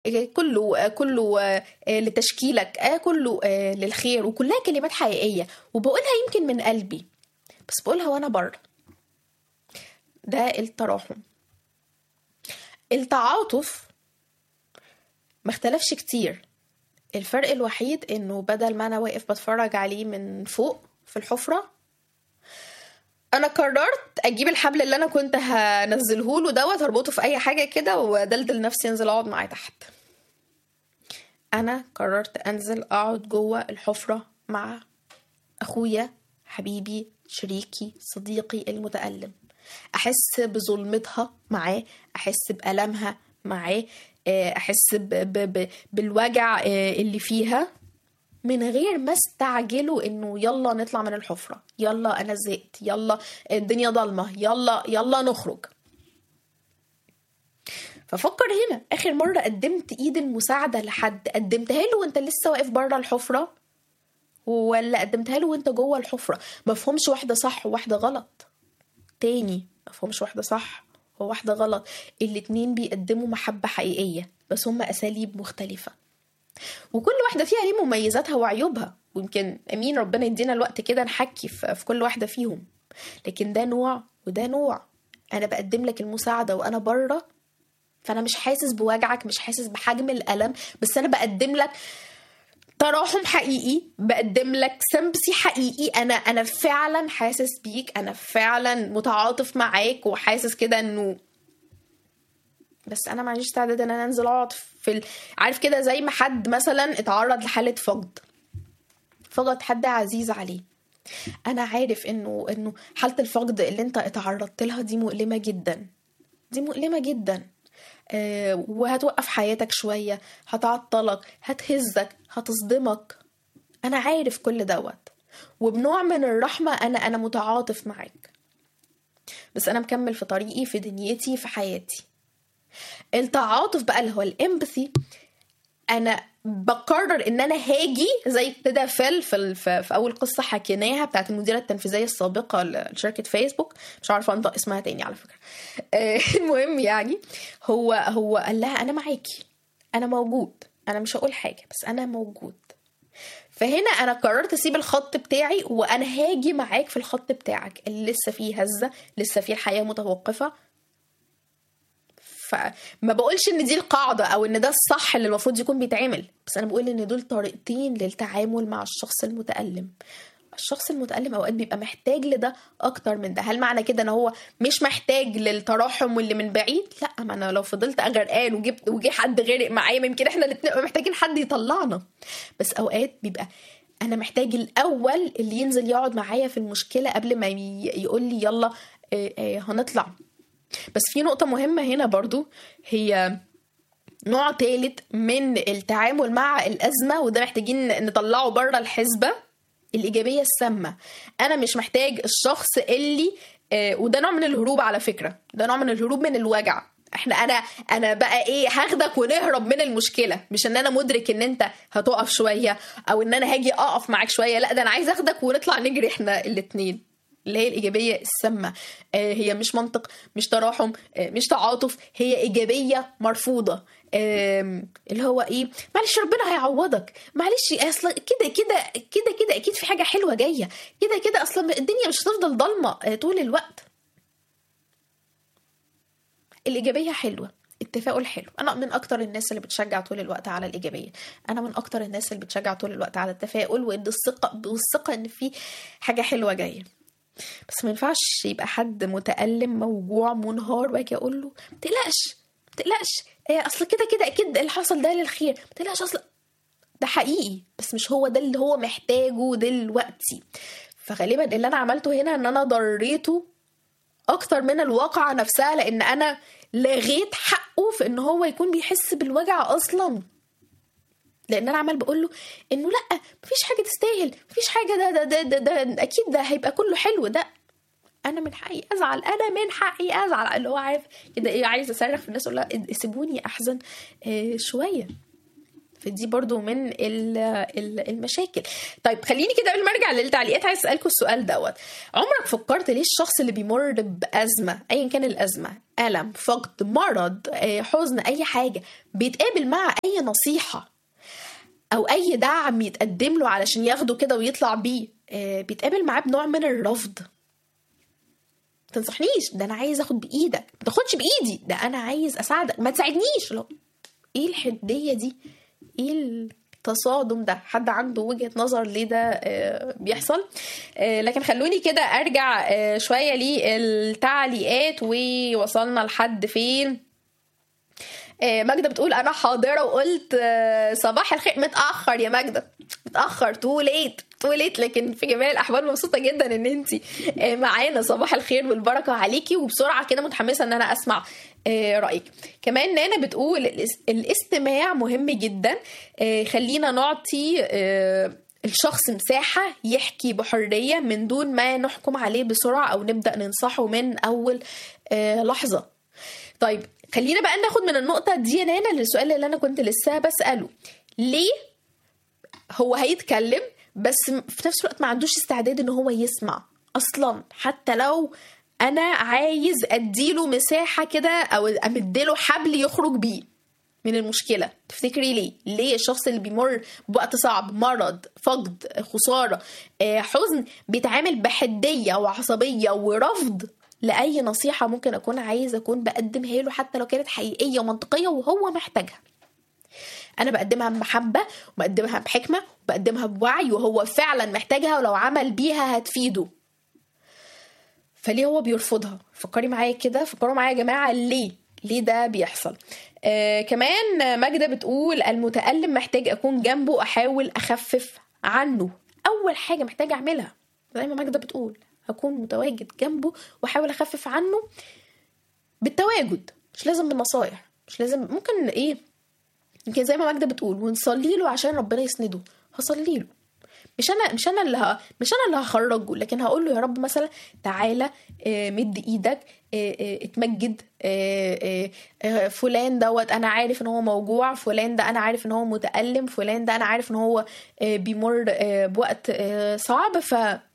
كله كله لتشكيلك كله للخير وكلها كلمات حقيقيه وبقولها يمكن من قلبي بس بقولها وانا بره ده التراحم التعاطف ما اختلفش كتير الفرق الوحيد انه بدل ما انا واقف بتفرج عليه من فوق في الحفره انا قررت اجيب الحبل اللي انا كنت هنزله له دوت اربطه في اي حاجه كده وادلدل نفسي انزل اقعد معاه تحت انا قررت انزل اقعد جوه الحفره مع اخويا حبيبي شريكي صديقي المتألم احس بظلمتها معاه احس بألمها معاه احس ب ب ب بالوجع اللي فيها من غير ما استعجلوا انه يلا نطلع من الحفره يلا انا زهقت يلا الدنيا ضلمه يلا يلا نخرج ففكر هنا اخر مره قدمت ايد المساعده لحد قدمتها له وانت لسه واقف بره الحفره ولا قدمتها له وانت جوه الحفره مفهومش واحده صح وواحده غلط تاني مفهومش واحده صح وواحده غلط الاتنين بيقدموا محبه حقيقيه بس هما اساليب مختلفه وكل واحده فيها ليه مميزاتها وعيوبها ويمكن امين ربنا يدينا الوقت كده نحكي في كل واحده فيهم لكن ده نوع وده نوع انا بقدم لك المساعده وانا بره فانا مش حاسس بوجعك مش حاسس بحجم الالم بس انا بقدم لك تراحم حقيقي بقدم لك سمبسي حقيقي انا انا فعلا حاسس بيك انا فعلا متعاطف معاك وحاسس كده انه بس انا معيش استعداد ان انا انزل اقعد في ال... عارف كده زي ما حد مثلا اتعرض لحاله فقد فقد حد عزيز عليه انا عارف انه انه حاله الفقد اللي انت اتعرضت لها دي مؤلمه جدا دي مؤلمه جدا آه وهتوقف حياتك شويه هتعطلك هتهزك هتصدمك انا عارف كل دوت وبنوع من الرحمه انا انا متعاطف معاك بس انا مكمل في طريقي في دنيتي في حياتي التعاطف بقى اللي هو الامباثي انا بقرر ان انا هاجي زي كده فيل في, في, في اول قصه حكيناها بتاعت المديره التنفيذيه السابقه لشركه فيسبوك مش عارفه انطق اسمها تاني على فكره المهم يعني هو هو قال لها انا معاكي انا موجود انا مش هقول حاجه بس انا موجود فهنا انا قررت اسيب الخط بتاعي وانا هاجي معاك في الخط بتاعك اللي لسه فيه هزه لسه فيه الحياه متوقفه فما بقولش ان دي القاعده او ان ده الصح اللي المفروض يكون بيتعمل بس انا بقول ان دول طريقتين للتعامل مع الشخص المتالم الشخص المتألم أوقات بيبقى محتاج لده أكتر من ده هل معنى كده إن هو مش محتاج للتراحم واللي من بعيد لا ما أنا لو فضلت أغرقان وجبت وجي حد غرق معايا يمكن إحنا الاتنين محتاجين حد يطلعنا بس أوقات بيبقى أنا محتاج الأول اللي ينزل يقعد معايا في المشكلة قبل ما يقول لي يلا هنطلع بس في نقطة مهمة هنا برضو هي نوع تالت من التعامل مع الأزمة وده محتاجين نطلعه بره الحسبة الإيجابية السامة أنا مش محتاج الشخص اللي وده نوع من الهروب على فكرة ده نوع من الهروب من الوجع احنا انا انا بقى ايه هاخدك ونهرب من المشكله مش ان انا مدرك ان انت هتقف شويه او ان انا هاجي اقف معاك شويه لا ده انا عايز اخدك ونطلع نجري احنا الاتنين اللي هي الإيجابية السامة هي مش منطق مش تراحم مش تعاطف هي إيجابية مرفوضة اللي هو إيه معلش ربنا هيعوضك معلش أصلا كده كده كده كده أكيد في حاجة حلوة جاية كده كده أصلا الدنيا مش هتفضل ضلمة طول الوقت الإيجابية حلوة التفاؤل حلو انا من اكتر الناس اللي بتشجع طول الوقت على الايجابيه انا من اكتر الناس اللي بتشجع طول الوقت على التفاؤل وان الثقه والثقه ان في حاجه حلوه جايه بس ما ينفعش يبقى حد متألم موجوع منهار واجي اقول له ما تقلقش ما تقلقش إيه اصل كده كده اكيد اللي حصل ده للخير ما تقلقش اصل ده حقيقي بس مش هو ده اللي هو محتاجه دلوقتي فغالبا اللي انا عملته هنا ان انا ضريته اكتر من الواقعة نفسها لان انا لغيت حقه في ان هو يكون بيحس بالوجع اصلا لان انا عمال بقول له انه لا مفيش حاجه تستاهل مفيش حاجه ده ده ده, ده, ده اكيد ده هيبقى كله حلو ده انا من حقي ازعل انا من حقي ازعل اللي هو عارف كده ايه عايز اصرخ في الناس اقول لها سيبوني احزن آه شويه فدي برضو من ال- ال- المشاكل طيب خليني كده قبل ما ارجع للتعليقات عايز اسالكم السؤال دوت عمرك فكرت ليه الشخص اللي بيمر بازمه ايا كان الازمه الم فقد مرض آه، حزن اي حاجه بيتقابل مع اي نصيحه او اي دعم يتقدم له علشان ياخده كده ويطلع بيه آه، بيتقابل معاه بنوع من الرفض تنصحنيش ده انا عايز اخد بايدك ما تاخدش بايدي ده انا عايز اساعدك ما تساعدنيش لو ايه الحديه دي ايه التصادم ده حد عنده وجهه نظر ليه ده آه، بيحصل آه، لكن خلوني كده ارجع آه، شويه للتعليقات ووصلنا لحد فين آه، ماجدة بتقول أنا حاضرة وقلت آه، صباح الخير متأخر يا ماجدة متأخر تو ليت تو ليت لكن في جميع الأحوال مبسوطة جدا إن أنت معانا صباح الخير والبركة عليكي وبسرعة كده متحمسة إن أنا أسمع آه، رأيك كمان نانا بتقول الاس- الاستماع مهم جدا آه، خلينا نعطي آه، الشخص مساحة يحكي بحرية من دون ما نحكم عليه بسرعة أو نبدأ ننصحه من أول آه، لحظة طيب خلينا بقى ناخد من النقطة دي يا نانا للسؤال اللي أنا كنت لسه بسأله ليه هو هيتكلم بس في نفس الوقت ما عندوش استعداد ان هو يسمع اصلا حتى لو انا عايز اديله مساحة كده او امدله حبل يخرج بيه من المشكلة تفتكري ليه ليه الشخص اللي بيمر بوقت صعب مرض فقد خسارة آه، حزن بيتعامل بحدية وعصبية ورفض لأي نصيحة ممكن أكون عايز أكون بقدمها له حتى لو كانت حقيقية ومنطقية وهو محتاجها انا بقدمها بمحبه وبقدمها بحكمه وبقدمها بوعي وهو فعلا محتاجها ولو عمل بيها هتفيده فليه هو بيرفضها فكري معايا كده فكروا معايا يا جماعه ليه ليه ده بيحصل آه كمان ماجده بتقول المتألم محتاج اكون جنبه احاول اخفف عنه اول حاجه محتاجه اعملها زي ما ماجده بتقول اكون متواجد جنبه واحاول اخفف عنه بالتواجد مش لازم بالنصايح مش لازم ممكن ايه يمكن زي ما ماجده بتقول ونصلي له عشان ربنا يسنده هصلي له مش انا مش انا اللي ه... مش انا اللي هخرجه لكن هقول له يا رب مثلا تعالى آه، مد ايدك آه، آه، اتمجد آه، آه، آه، فلان دوت انا عارف ان هو موجوع فلان ده انا عارف ان هو متألم فلان ده انا عارف ان هو آه، بيمر آه، بوقت آه، صعب ف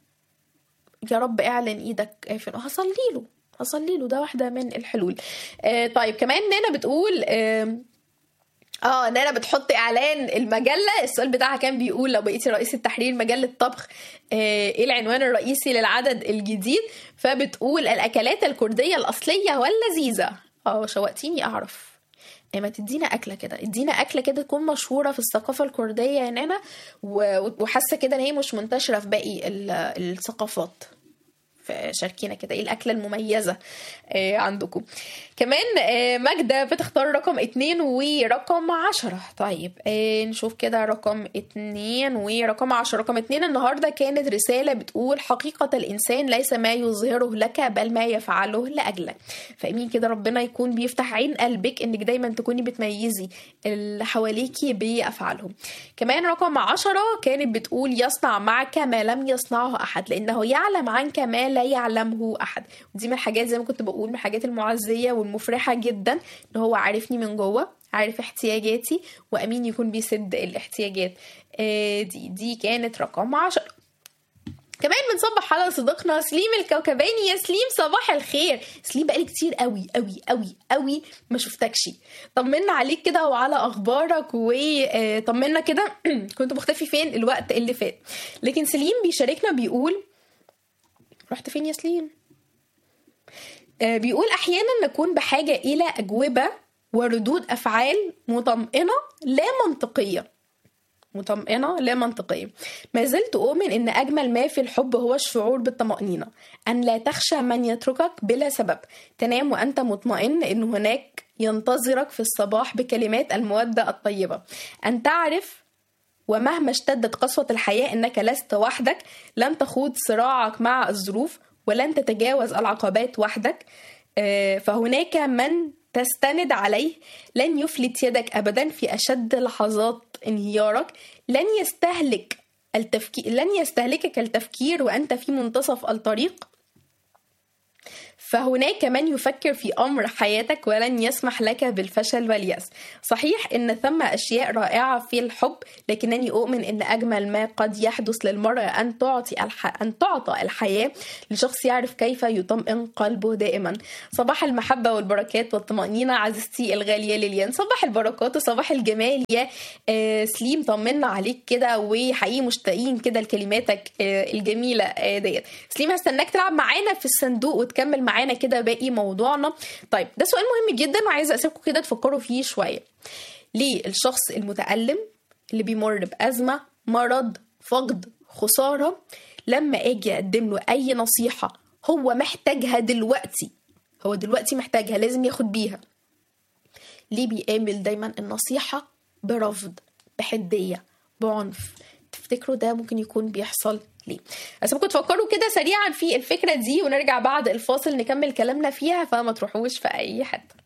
يا رب اعلن ايدك آه، في هصلي له هصلي له ده واحده من الحلول آه، طيب كمان نانا بتقول آم، اه نانا بتحط اعلان المجله السؤال بتاعها كان بيقول لو بقيتي رئيس التحرير مجله طبخ آه، ايه العنوان الرئيسي للعدد الجديد فبتقول الاكلات الكرديه الاصليه واللذيذه اه شوقتيني اعرف آه، ما تدينا اكله كده ادينا اكله كده تكون مشهوره في الثقافه الكرديه يا نانا و- وحاسه كده ان هي مش منتشره في باقي ال- الثقافات فشاركينا كده ايه الاكله المميزه آه، عندكم كمان آه، ماجدة بتختار رقم اتنين ورقم عشرة طيب آه، نشوف كده رقم اتنين ورقم عشرة رقم اتنين النهاردة كانت رسالة بتقول حقيقة الإنسان ليس ما يظهره لك بل ما يفعله لأجلك فأمين كده ربنا يكون بيفتح عين قلبك إنك دايما تكوني بتميزي اللي حواليكي بأفعالهم كمان رقم عشرة كانت بتقول يصنع معك ما لم يصنعه أحد لأنه يعلم عنك ما لا يعلمه أحد ودي من الحاجات زي ما كنت بقول من الحاجات المعزية والمفرحة جدا إن هو عارفني من جوه عارف احتياجاتي وأمين يكون بيسد الاحتياجات آه، دي دي كانت رقم عشرة كمان بنصبح على صديقنا سليم الكوكباني يا سليم صباح الخير سليم بقالي كتير قوي قوي قوي قوي ما شفتكش طمنا عليك كده وعلى اخبارك وطمنا كده كنت مختفي فين الوقت اللي فات لكن سليم بيشاركنا بيقول رحت فين يا سليم آه، بيقول احيانا نكون بحاجه الى اجوبه وردود افعال مطمئنه لا منطقيه مطمئنة لا منطقية ما زلت أؤمن أن أجمل ما في الحب هو الشعور بالطمأنينة أن لا تخشى من يتركك بلا سبب تنام وأنت مطمئن أن هناك ينتظرك في الصباح بكلمات المودة الطيبة أن تعرف ومهما اشتدت قسوة الحياة أنك لست وحدك لن تخوض صراعك مع الظروف ولن تتجاوز العقبات وحدك آه، فهناك من تستند عليه لن يفلت يدك أبدا في أشد لحظات انهيارك لن يستهلك التفكير لن يستهلكك التفكير وأنت في منتصف الطريق فهناك من يفكر في أمر حياتك ولن يسمح لك بالفشل واليأس صحيح إن ثم أشياء رائعة في الحب لكنني أؤمن إن أجمل ما قد يحدث للمرأة أن تعطي الح... أن تعطى الحياة لشخص يعرف كيف يطمئن قلبه دائما صباح المحبة والبركات والطمأنينة عزيزتي الغالية ليليان صباح البركات وصباح الجمال يا آه سليم طمنا عليك كده وحقيقي مشتاقين كده لكلماتك آه الجميلة آه ديت سليم هستناك تلعب معانا في الصندوق وتكمل معانا كده باقي موضوعنا طيب ده سؤال مهم جدا وعايزة أسيبكم كده تفكروا فيه شوية ليه الشخص المتألم اللي بيمر بأزمة مرض فقد خسارة لما أجي أقدم له أي نصيحة هو محتاجها دلوقتي هو دلوقتي محتاجها لازم ياخد بيها ليه بيقابل دايما النصيحة برفض بحدية بعنف تفتكروا ده ممكن يكون بيحصل ليه اسيبكم تفكروا كده سريعا في الفكرة دي ونرجع بعد الفاصل نكمل كلامنا فيها فما تروحوش في أي حتة